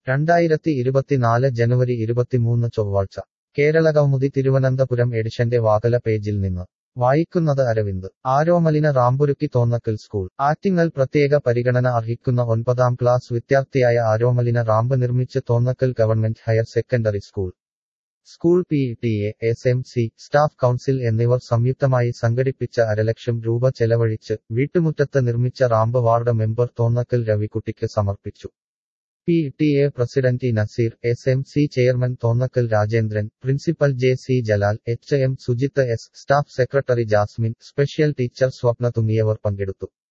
രണ്ടായിരത്തി ഇരുപത്തിനാല് ജനുവരി ഇരുപത്തിമൂന്ന് ചൊവ്വാഴ്ച കേരളകൗമുദി തിരുവനന്തപുരം എഡിഷന്റെ വാകല പേജിൽ നിന്ന് വായിക്കുന്നത് അരവിന്ദ് ആരോമലിന റാമ്പുരുക്കി തോന്നക്കൽ സ്കൂൾ ആറ്റിങ്ങൽ പ്രത്യേക പരിഗണന അർഹിക്കുന്ന ഒൻപതാം ക്ലാസ് വിദ്യാർത്ഥിയായ ആരോമലിന റാമ്പ് നിർമ്മിച്ച് Thonnakkal government higher secondary school school P T A S M C staff council എന്നിവർ സംയുക്തമായി സംഘടിപ്പിച്ച അരലക്ഷം രൂപ ചെലവഴിച്ച് വീട്ടുമുറ്റത്ത് നിർമ്മിച്ച റാമ്പ് വാർഡ് മെമ്പർ തോന്നക്കൽ രവിക്കുട്ടിക്ക് സമർപ്പിച്ചു P T A president E Nazeer S M C chairman Thonnakkal Rajendran principal J C Jalal H M Sujith S staff secretary Jasmine special teacher Swapna തുടങ്ങിയവർ പങ്കെടുത്തു